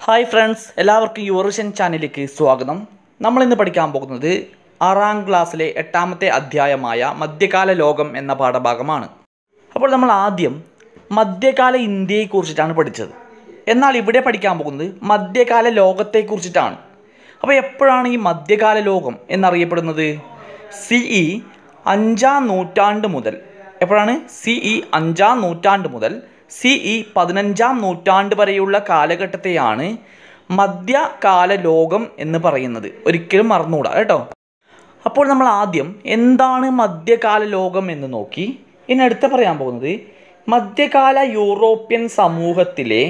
hi friends എല്ലാവർക്കും യുവറിഷൻ ചാനലിലേക്ക് സ്വാഗതം നമ്മൾ ഇന്ന് പഠിക്കാൻ പോകുന്നത് ആറാം ക്ലാസ്സിലെ എട്ടാമത്തെ അധ്യായമായ മധ്യകാല ലോകം എന്ന പാഠഭാഗമാണ് അപ്പോൾ നമ്മൾ ആദ്യം മധ്യകാല ഇന്ത്യയെക്കുറിച്ചിട്ടാണ് പഠിച്ചത് എന്നാൽ ഇവിടെ പഠിക്കാൻ പോകുന്നത് മധ്യകാല ലോകത്തെക്കുറിച്ചിട്ടാണ് അപ്പോൾ എപ്പോഴാണ് ഈ മധ്യകാല ലോകം എന്നറിയപ്പെടുന്നത് സി ഇ അഞ്ചാം നൂറ്റാണ്ട് മുതൽ എപ്പോഴാണ് സി ഇ അഞ്ചാം നൂറ്റാണ്ട് മുതൽ സി ഇ പതിനഞ്ചാം നൂറ്റാണ്ട് വരെയുള്ള കാലഘട്ടത്തെയാണ് മധ്യകാല ലോകം എന്ന് പറയുന്നത് ഒരിക്കലും മറന്നുകൂടാ കേട്ടോ അപ്പോൾ നമ്മൾ ആദ്യം എന്താണ് മധ്യകാല ലോകം എന്ന് നോക്കി ഇനി അടുത്ത പറയാൻ പോകുന്നത് മധ്യകാല യൂറോപ്യൻ സമൂഹത്തിലെ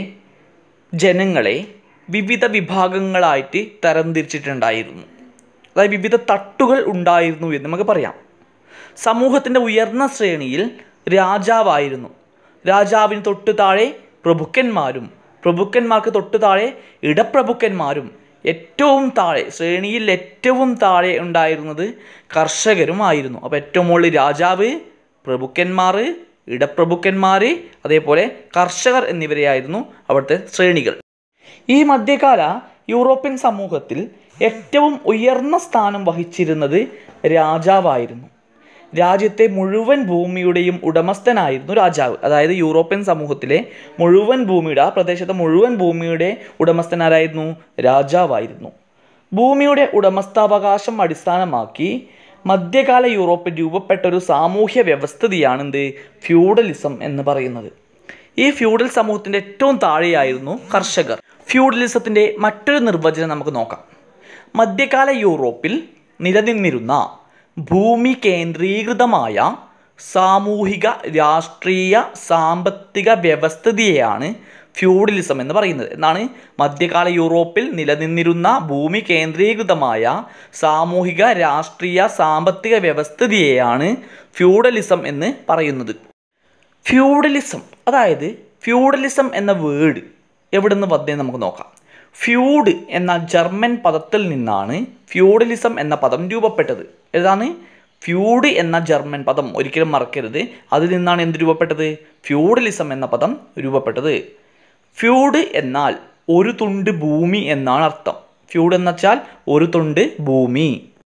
ജനങ്ങളെ വിവിധ വിഭാഗങ്ങളായിട്ട് തരംതിരിച്ചിട്ടുണ്ടായിരുന്നു അതായത് വിവിധ തട്ടുകൾ ഉണ്ടായിരുന്നു എന്ന് നമുക്ക് പറയാം സമൂഹത്തിൻ്റെ ഉയർന്ന ശ്രേണിയിൽ രാജാവായിരുന്നു രാജാവിന് തൊട്ടു താഴെ പ്രഭുക്കന്മാരും പ്രഭുക്കന്മാർക്ക് തൊട്ടു താഴെ ഇടപ്രഭുക്കന്മാരും ഏറ്റവും താഴെ ശ്രേണിയിൽ ഏറ്റവും താഴെ ഉണ്ടായിരുന്നത് കർഷകരുമായിരുന്നു അപ്പോൾ ഏറ്റവും മുകളിൽ രാജാവ് പ്രഭുക്കന്മാർ ഇടപ്രഭുക്കന്മാർ അതേപോലെ കർഷകർ എന്നിവരെയായിരുന്നു അവിടുത്തെ ശ്രേണികൾ ഈ മധ്യകാല യൂറോപ്യൻ സമൂഹത്തിൽ ഏറ്റവും ഉയർന്ന സ്ഥാനം വഹിച്ചിരുന്നത് രാജാവായിരുന്നു രാജ്യത്തെ മുഴുവൻ ഭൂമിയുടെയും ഉടമസ്ഥനായിരുന്നു രാജാവ് അതായത് യൂറോപ്യൻ സമൂഹത്തിലെ മുഴുവൻ ഭൂമിയുടെ ആ പ്രദേശത്തെ മുഴുവൻ ഭൂമിയുടെ ഉടമസ്ഥനാരായിരുന്നു രാജാവായിരുന്നു ഭൂമിയുടെ ഉടമസ്ഥാവകാശം അടിസ്ഥാനമാക്കി മധ്യകാല യൂറോപ്പിൽ രൂപപ്പെട്ട ഒരു സാമൂഹ്യ വ്യവസ്ഥിതിയാണ് എന്ത് ഫ്യൂഡലിസം എന്ന് പറയുന്നത് ഈ ഫ്യൂഡൽ സമൂഹത്തിൻ്റെ ഏറ്റവും താഴെയായിരുന്നു കർഷകർ ഫ്യൂഡലിസത്തിൻ്റെ മറ്റൊരു നിർവചനം നമുക്ക് നോക്കാം മധ്യകാല യൂറോപ്പിൽ നിലനിന്നിരുന്ന ഭൂമി കേന്ദ്രീകൃതമായ സാമൂഹിക രാഷ്ട്രീയ സാമ്പത്തിക വ്യവസ്ഥിതിയെയാണ് ഫ്യൂഡലിസം എന്ന് പറയുന്നത് എന്നാണ് മധ്യകാല യൂറോപ്പിൽ നിലനിന്നിരുന്ന ഭൂമി കേന്ദ്രീകൃതമായ സാമൂഹിക രാഷ്ട്രീയ സാമ്പത്തിക വ്യവസ്ഥിതിയെയാണ് ഫ്യൂഡലിസം എന്ന് പറയുന്നത് ഫ്യൂഡലിസം അതായത് ഫ്യൂഡലിസം എന്ന വേർഡ് എവിടെ നിന്ന് വന്നേ നമുക്ക് നോക്കാം ഫ്യൂഡ് എന്ന ജർമ്മൻ പദത്തിൽ നിന്നാണ് ഫ്യൂഡലിസം എന്ന പദം രൂപപ്പെട്ടത് ഏതാണ് ഫ്യൂഡ് എന്ന ജർമ്മൻ പദം ഒരിക്കലും മറക്കരുത് അതിൽ നിന്നാണ് എന്ത് രൂപപ്പെട്ടത് ഫ്യൂഡലിസം എന്ന പദം രൂപപ്പെട്ടത് ഫ്യൂഡ് എന്നാൽ ഒരു തുണ്ട് ഭൂമി എന്നാണ് അർത്ഥം ഫ്യൂഡ് എന്ന് വെച്ചാൽ ഒരു തുണ്ട് ഭൂമി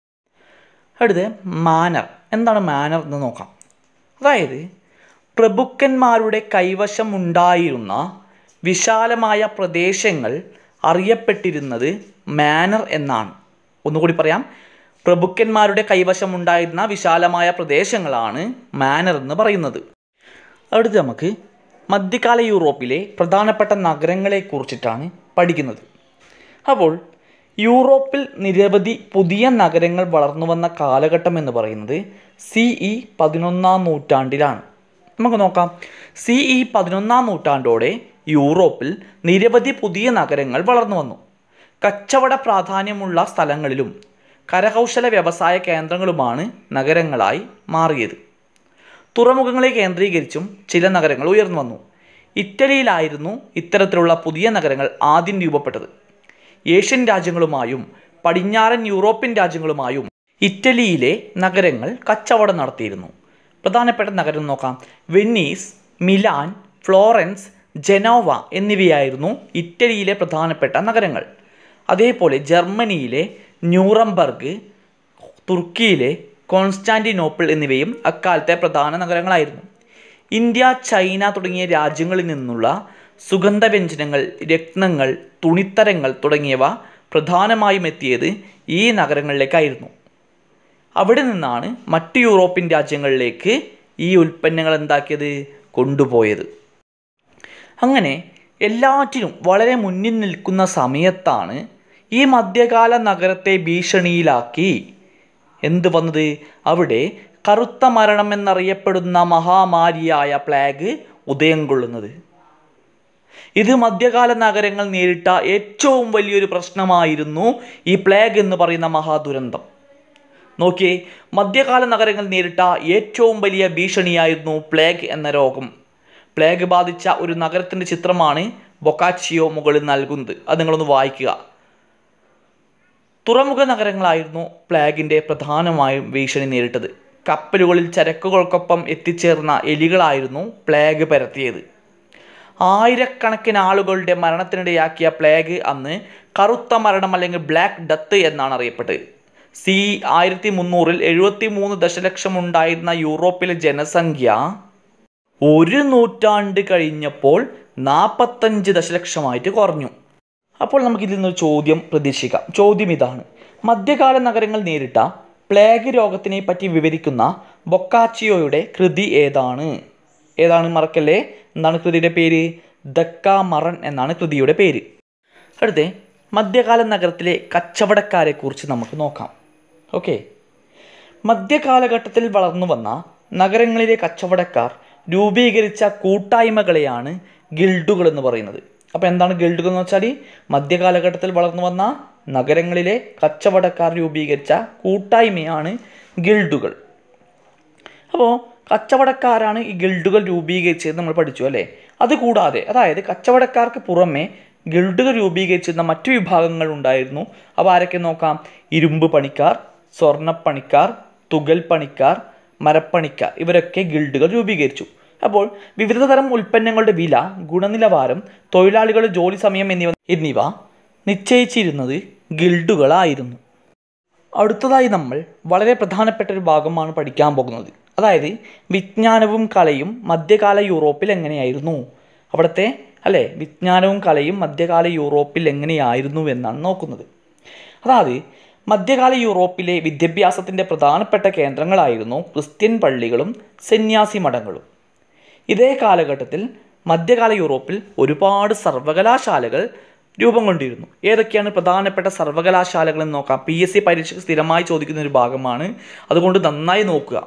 അടുത്ത് മാനർ എന്താണ് മാനർ എന്ന് നോക്കാം അതായത് പ്രഭുക്കന്മാരുടെ കൈവശം ഉണ്ടായിരുന്ന വിശാലമായ പ്രദേശങ്ങൾ അറിയപ്പെട്ടിരുന്നത് മാനർ എന്നാണ് ഒന്നുകൂടി പറയാം പ്രഭുക്കന്മാരുടെ കൈവശം ഉണ്ടായിരുന്ന വിശാലമായ പ്രദേശങ്ങളാണ് മാനർ എന്ന് പറയുന്നത് അടുത്ത് നമുക്ക് മധ്യകാല യൂറോപ്പിലെ പ്രധാനപ്പെട്ട നഗരങ്ങളെക്കുറിച്ചിട്ടാണ് പഠിക്കുന്നത് അപ്പോൾ യൂറോപ്പിൽ നിരവധി പുതിയ നഗരങ്ങൾ വളർന്നു വന്ന കാലഘട്ടം എന്ന് പറയുന്നത് സി ഇ പതിനൊന്നാം നൂറ്റാണ്ടിലാണ് നമുക്ക് നോക്കാം സി ഇ പതിനൊന്നാം നൂറ്റാണ്ടോടെ യൂറോപ്പിൽ നിരവധി പുതിയ നഗരങ്ങൾ വളർന്നു വന്നു കച്ചവട പ്രാധാന്യമുള്ള സ്ഥലങ്ങളിലും കരകൗശല വ്യവസായ കേന്ദ്രങ്ങളുമാണ് നഗരങ്ങളായി മാറിയത് തുറമുഖങ്ങളെ കേന്ദ്രീകരിച്ചും ചില നഗരങ്ങൾ ഉയർന്നു വന്നു ഇറ്റലിയിലായിരുന്നു ഇത്തരത്തിലുള്ള പുതിയ നഗരങ്ങൾ ആദ്യം രൂപപ്പെട്ടത് ഏഷ്യൻ രാജ്യങ്ങളുമായും പടിഞ്ഞാറൻ യൂറോപ്യൻ രാജ്യങ്ങളുമായും ഇറ്റലിയിലെ നഗരങ്ങൾ കച്ചവടം നടത്തിയിരുന്നു പ്രധാനപ്പെട്ട നഗരം നോക്കാം വെന്നീസ് മിലാൻ ഫ്ലോറൻസ് ജനോവ എന്നിവയായിരുന്നു ഇറ്റലിയിലെ പ്രധാനപ്പെട്ട നഗരങ്ങൾ അതേപോലെ ജർമ്മനിയിലെ ന്യൂറംബർഗ് തുർക്കിയിലെ കോൺസ്റ്റാന്റിനോപ്പിൾ എന്നിവയും അക്കാലത്തെ പ്രധാന നഗരങ്ങളായിരുന്നു ഇന്ത്യ ചൈന തുടങ്ങിയ രാജ്യങ്ങളിൽ നിന്നുള്ള സുഗന്ധവ്യഞ്ജനങ്ങൾ രത്നങ്ങൾ തുണിത്തരങ്ങൾ തുടങ്ങിയവ പ്രധാനമായും എത്തിയത് ഈ നഗരങ്ങളിലേക്കായിരുന്നു അവിടെ നിന്നാണ് മറ്റ് യൂറോപ്യൻ രാജ്യങ്ങളിലേക്ക് ഈ ഉൽപ്പന്നങ്ങൾ എന്താക്കിയത് കൊണ്ടുപോയത് അങ്ങനെ എല്ലാറ്റിനും വളരെ മുന്നിൽ നിൽക്കുന്ന സമയത്താണ് ഈ മധ്യകാല നഗരത്തെ ഭീഷണിയിലാക്കി എന്ത് വന്നത് അവിടെ കറുത്ത മരണം എന്നറിയപ്പെടുന്ന മഹാമാരിയായ പ്ലാഗ് ഉദയം കൊള്ളുന്നത് ഇത് മധ്യകാല നഗരങ്ങൾ നേരിട്ട ഏറ്റവും വലിയൊരു പ്രശ്നമായിരുന്നു ഈ പ്ലേഗ് എന്ന് പറയുന്ന മഹാദുരന്തം നോക്കിയേ മധ്യകാല നഗരങ്ങൾ നേരിട്ട ഏറ്റവും വലിയ ഭീഷണിയായിരുന്നു പ്ലേഗ് എന്ന രോഗം പ്ലേഗ് ബാധിച്ച ഒരു നഗരത്തിൻ്റെ ചിത്രമാണ് ബൊക്കാച്ചിയോ മുകളിൽ നൽകുന്നത് അത് നിങ്ങളൊന്ന് വായിക്കുക തുറമുഖ നഗരങ്ങളായിരുന്നു പ്ലേഗിൻ്റെ പ്രധാനമായും ഭീഷണി നേരിട്ടത് കപ്പലുകളിൽ ചരക്കുകൾക്കൊപ്പം എത്തിച്ചേർന്ന എലികളായിരുന്നു പ്ലേഗ് പരത്തിയത് ആയിരക്കണക്കിന് ആളുകളുടെ മരണത്തിനിടയാക്കിയ പ്ലേഗ് അന്ന് കറുത്ത മരണം അല്ലെങ്കിൽ ബ്ലാക്ക് ഡെത്ത് എന്നാണ് അറിയപ്പെട്ടത് സി ആയിരത്തി മുന്നൂറിൽ എഴുപത്തി മൂന്ന് ദശലക്ഷം ഉണ്ടായിരുന്ന യൂറോപ്പിലെ ജനസംഖ്യ ഒരു നൂറ്റാണ്ട് കഴിഞ്ഞപ്പോൾ നാൽപ്പത്തഞ്ച് ദശലക്ഷമായിട്ട് കുറഞ്ഞു അപ്പോൾ നമുക്ക് ഇതിൽ നിന്നൊരു ചോദ്യം പ്രതീക്ഷിക്കാം ചോദ്യം ഇതാണ് മധ്യകാല നഗരങ്ങൾ നേരിട്ട പ്ലേഗ് രോഗത്തിനെ പറ്റി വിവരിക്കുന്ന ബൊക്കാച്ചിയോയുടെ കൃതി ഏതാണ് ഏതാണ് മറക്കല്ലേ എന്താണ് കൃതിയുടെ പേര് ദക്കാമറൻ എന്നാണ് കൃതിയുടെ പേര് അടുത്ത മധ്യകാല നഗരത്തിലെ കച്ചവടക്കാരെ കുറിച്ച് നമുക്ക് നോക്കാം ഓക്കെ മധ്യകാലഘട്ടത്തിൽ വളർന്നു വന്ന നഗരങ്ങളിലെ കച്ചവടക്കാർ രൂപീകരിച്ച കൂട്ടായ്മകളെയാണ് ഗിൽഡുകൾ എന്ന് പറയുന്നത് അപ്പോൾ എന്താണ് ഗിൽഡുകൾ എന്ന് വെച്ചാൽ മധ്യകാലഘട്ടത്തിൽ വളർന്നു വന്ന നഗരങ്ങളിലെ കച്ചവടക്കാർ രൂപീകരിച്ച കൂട്ടായ്മയാണ് ഗിൽഡുകൾ അപ്പോൾ കച്ചവടക്കാരാണ് ഈ ഗിൽഡുകൾ രൂപീകരിച്ചത് നമ്മൾ പഠിച്ചു അല്ലേ അതുകൂടാതെ അതായത് കച്ചവടക്കാർക്ക് പുറമെ ഗിൽഡുകൾ രൂപീകരിച്ചിരുന്ന മറ്റു വിഭാഗങ്ങൾ ഉണ്ടായിരുന്നു അവ ആരൊക്കെ നോക്കാം ഇരുമ്പ് പണിക്കാർ സ്വർണ്ണപ്പണിക്കാർ തുകൽ പണിക്കാർ മരപ്പണിക്കാർ ഇവരൊക്കെ ഗിൽഡുകൾ രൂപീകരിച്ചു അപ്പോൾ വിവിധതരം ഉൽപ്പന്നങ്ങളുടെ വില ഗുണനിലവാരം തൊഴിലാളികളുടെ ജോലി സമയം എന്നിവ എന്നിവ നിശ്ചയിച്ചിരുന്നത് ഗിൽഡുകളായിരുന്നു അടുത്തതായി നമ്മൾ വളരെ പ്രധാനപ്പെട്ട ഒരു ഭാഗമാണ് പഠിക്കാൻ പോകുന്നത് അതായത് വിജ്ഞാനവും കലയും മധ്യകാല യൂറോപ്പിൽ എങ്ങനെയായിരുന്നു അവിടുത്തെ അല്ലേ വിജ്ഞാനവും കലയും മധ്യകാല യൂറോപ്പിൽ എങ്ങനെയായിരുന്നു എന്നാണ് നോക്കുന്നത് അതായത് മധ്യകാല യൂറോപ്പിലെ വിദ്യാഭ്യാസത്തിൻ്റെ പ്രധാനപ്പെട്ട കേന്ദ്രങ്ങളായിരുന്നു ക്രിസ്ത്യൻ പള്ളികളും സന്യാസി മഠങ്ങളും ഇതേ കാലഘട്ടത്തിൽ മധ്യകാല യൂറോപ്പിൽ ഒരുപാട് സർവകലാശാലകൾ രൂപം കൊണ്ടിരുന്നു ഏതൊക്കെയാണ് പ്രധാനപ്പെട്ട സർവകലാശാലകൾ എന്ന് നോക്കാം പി എസ് സി പരീക്ഷയ്ക്ക് സ്ഥിരമായി ചോദിക്കുന്ന ഒരു ഭാഗമാണ് അതുകൊണ്ട് നന്നായി നോക്കുക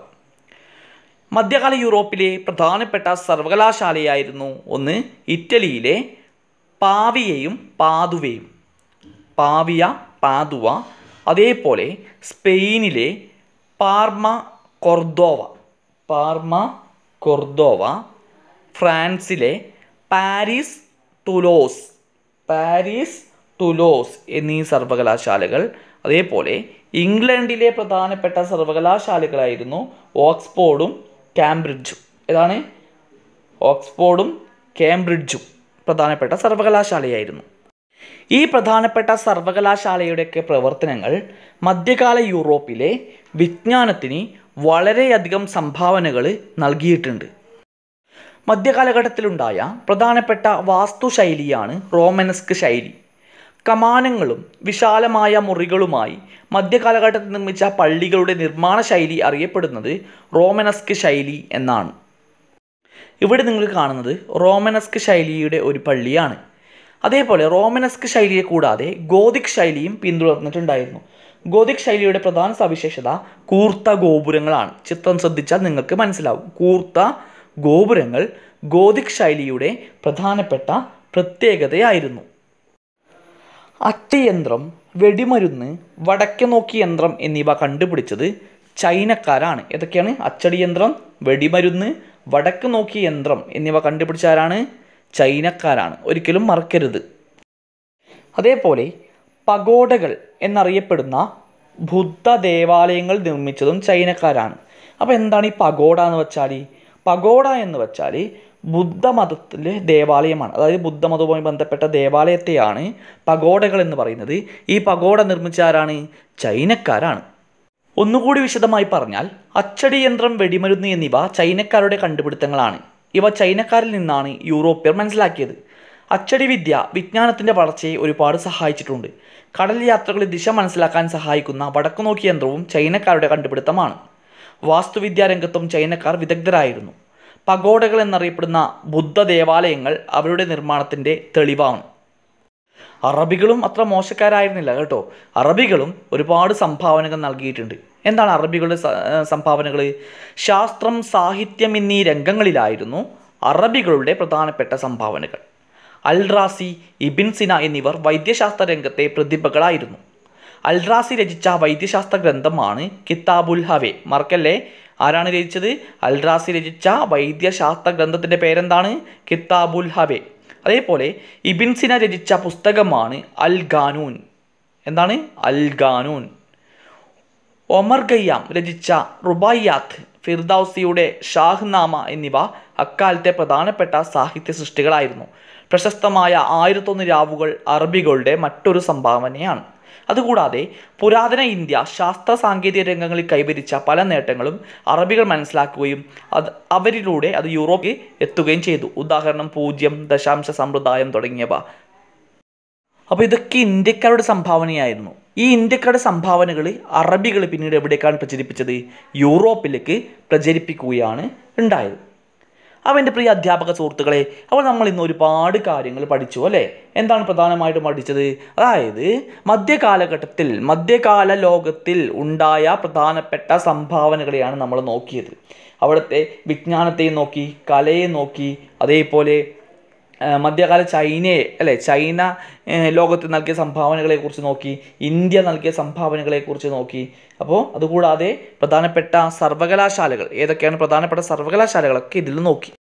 മധ്യകാല യൂറോപ്പിലെ പ്രധാനപ്പെട്ട സർവകലാശാലയായിരുന്നു ഒന്ന് ഇറ്റലിയിലെ പാവിയയും പാതുവയും പാവിയ പാതുവ അതേപോലെ സ്പെയിനിലെ പാർമ കൊർദോവ പാർമ കൊർദോവ ഫ്രാൻസിലെ പാരീസ് ടുലോസ് പാരീസ് ടുലോസ് എന്നീ സർവകലാശാലകൾ അതേപോലെ ഇംഗ്ലണ്ടിലെ പ്രധാനപ്പെട്ട സർവകലാശാലകളായിരുന്നു ഓക്സ്ഫോർഡും കാംബ്രിഡ്ജും ഏതാണ് ഓക്സ്ഫോർഡും കേംബ്രിഡ്ജും പ്രധാനപ്പെട്ട സർവകലാശാലയായിരുന്നു ഈ പ്രധാനപ്പെട്ട സർവകലാശാലയുടെയൊക്കെ പ്രവർത്തനങ്ങൾ മധ്യകാല യൂറോപ്പിലെ വിജ്ഞാനത്തിന് വളരെയധികം സംഭാവനകൾ നൽകിയിട്ടുണ്ട് മധ്യകാലഘട്ടത്തിലുണ്ടായ പ്രധാനപ്പെട്ട വാസ്തുശൈലിയാണ് റോമനസ്ക് ശൈലി കമാനങ്ങളും വിശാലമായ മുറികളുമായി മധ്യകാലഘട്ടത്തിൽ നിർമ്മിച്ച പള്ളികളുടെ നിർമ്മാണ ശൈലി അറിയപ്പെടുന്നത് റോമനസ്ക് ശൈലി എന്നാണ് ഇവിടെ നിങ്ങൾ കാണുന്നത് റോമനസ്ക് ശൈലിയുടെ ഒരു പള്ളിയാണ് അതേപോലെ റോമനസ്ക് ശൈലിയെ കൂടാതെ ഗോതിക് ശൈലിയും പിന്തുടർന്നിട്ടുണ്ടായിരുന്നു ഗോതിക് ശൈലിയുടെ പ്രധാന സവിശേഷത കൂർത്ത ഗോപുരങ്ങളാണ് ചിത്രം ശ്രദ്ധിച്ചാൽ നിങ്ങൾക്ക് മനസ്സിലാവും കൂർത്ത ഗോപുരങ്ങൾ ഗോതിക് ശൈലിയുടെ പ്രധാനപ്പെട്ട പ്രത്യേകതയായിരുന്നു അട്ടിയന്ത്രം വെടിമരുന്ന് വടക്ക് നോക്കി യന്ത്രം എന്നിവ കണ്ടുപിടിച്ചത് ചൈനക്കാരാണ് ഏതൊക്കെയാണ് അച്ചടി യന്ത്രം വെടിമരുന്ന് വടക്ക് നോക്കി യന്ത്രം എന്നിവ കണ്ടുപിടിച്ച ആരാണ് ചൈനക്കാരാണ് ഒരിക്കലും മറക്കരുത് അതേപോലെ പഗോഡകൾ എന്നറിയപ്പെടുന്ന ബുദ്ധ ദേവാലയങ്ങൾ നിർമ്മിച്ചതും ചൈനക്കാരാണ് അപ്പോൾ എന്താണ് ഈ പഗോഡ എന്ന് വെച്ചാൽ പഗോഡ എന്ന് വെച്ചാൽ ബുദ്ധമതത്തിലെ ദേവാലയമാണ് അതായത് ബുദ്ധമതവുമായി ബന്ധപ്പെട്ട ദേവാലയത്തെയാണ് പഗോഡകൾ എന്ന് പറയുന്നത് ഈ പഗോഡ നിർമ്മിച്ച ആരാണ് ചൈനക്കാരാണ് ഒന്നുകൂടി വിശദമായി പറഞ്ഞാൽ അച്ചടി യന്ത്രം വെടിമരുന്ന് എന്നിവ ചൈനക്കാരുടെ കണ്ടുപിടുത്തങ്ങളാണ് ഇവ ചൈനക്കാരിൽ നിന്നാണ് യൂറോപ്യർ മനസ്സിലാക്കിയത് അച്ചടി വിദ്യ വിജ്ഞാനത്തിൻ്റെ വളർച്ചയെ ഒരുപാട് സഹായിച്ചിട്ടുണ്ട് കടൽ യാത്രകളിൽ ദിശ മനസ്സിലാക്കാൻ സഹായിക്കുന്ന വടക്കുനോക്കി യന്ത്രവും ചൈനക്കാരുടെ കണ്ടുപിടുത്തമാണ് വാസ്തുവിദ്യാ രംഗത്തും ചൈനക്കാർ വിദഗ്ധരായിരുന്നു പഗോഡകൾ എന്നറിയപ്പെടുന്ന ബുദ്ധ ദേവാലയങ്ങൾ അവരുടെ നിർമ്മാണത്തിൻ്റെ തെളിവാണ് അറബികളും അത്ര മോശക്കാരായിരുന്നില്ല കേട്ടോ അറബികളും ഒരുപാട് സംഭാവനകൾ നൽകിയിട്ടുണ്ട് എന്താണ് അറബികളുടെ സ- ഏർ സംഭാവനകൾ ശാസ്ത്രം സാഹിത്യം എന്നീ രംഗങ്ങളിലായിരുന്നു അറബികളുടെ പ്രധാനപ്പെട്ട സംഭാവനകൾ അൽറാസി ഇബിൻ സിന എന്നിവർ വൈദ്യശാസ്ത്ര രംഗത്തെ പ്രതിഭകളായിരുന്നു അൽറാസി രചിച്ച വൈദ്യശാസ്ത്ര ഗ്രന്ഥമാണ് കിതാബുൽ ഹവെ മറക്കല്ലേ ആരാണ് രചിച്ചത് അൽറാസി രചിച്ച വൈദ്യശാസ്ത്ര ഗ്രന്ഥത്തിൻ്റെ പേരെന്താണ് കിതാബുൽ ഹവെ അതേപോലെ ഇബിൻ സിന രചിച്ച പുസ്തകമാണ് അൽ ഗാനൂൻ എന്താണ് അൽ ഗാനൂൻ ഒമർ ഖയ്യാം രചിച്ച റുബായിയാത്ത് ഫിർദൌസിയുടെ ഷാഹ്നാമ എന്നിവ അക്കാലത്തെ പ്രധാനപ്പെട്ട സാഹിത്യ സൃഷ്ടികളായിരുന്നു പ്രശസ്തമായ ആയിരത്തൊന്ന് രാവുകൾ അറബികളുടെ മറ്റൊരു സംഭാവനയാണ് അതുകൂടാതെ പുരാതന ഇന്ത്യ ശാസ്ത്ര സാങ്കേതിക രംഗങ്ങളിൽ കൈവരിച്ച പല നേട്ടങ്ങളും അറബികൾ മനസ്സിലാക്കുകയും അത് അവരിലൂടെ അത് യൂറോപ്പിൽ എത്തുകയും ചെയ്തു ഉദാഹരണം പൂജ്യം ദശാംശ സമ്പ്രദായം തുടങ്ങിയവ അപ്പോൾ ഇതൊക്കെ ഇന്ത്യക്കാരുടെ സംഭാവനയായിരുന്നു ഈ ഇന്ത്യക്കാരുടെ സംഭാവനകൾ അറബികൾ പിന്നീട് എവിടേക്കാണ് പ്രചരിപ്പിച്ചത് യൂറോപ്പിലേക്ക് പ്രചരിപ്പിക്കുകയാണ് ഉണ്ടായത് അപ്പോൾ എൻ്റെ പ്രിയ അധ്യാപക സുഹൃത്തുക്കളെ അപ്പോൾ നമ്മൾ ഇന്ന് ഒരുപാട് കാര്യങ്ങൾ പഠിച്ചു അല്ലേ എന്താണ് പ്രധാനമായിട്ടും പഠിച്ചത് അതായത് മധ്യകാലഘട്ടത്തിൽ മധ്യകാല ലോകത്തിൽ ഉണ്ടായ പ്രധാനപ്പെട്ട സംഭാവനകളെയാണ് നമ്മൾ നോക്കിയത് അവിടുത്തെ വിജ്ഞാനത്തെയും നോക്കി കലയെ നോക്കി അതേപോലെ ആ, മധ്യകാല ചൈനയെ അല്ലെ ചൈന ഏ, ലോകത്ത് നൽകിയ സംഭാവനകളെ കുറിച്ച് നോക്കി ഇന്ത്യ നൽകിയ സംഭാവനകളെ കുറിച്ച് നോക്കി അപ്പോൾ അതുകൂടാതെ പ്രധാനപ്പെട്ട സർവകലാശാലകൾ ഏതൊക്കെയാണ് പ്രധാനപ്പെട്ട സർവകലാശാലകളൊക്കെ ഇതിൽ നോക്കി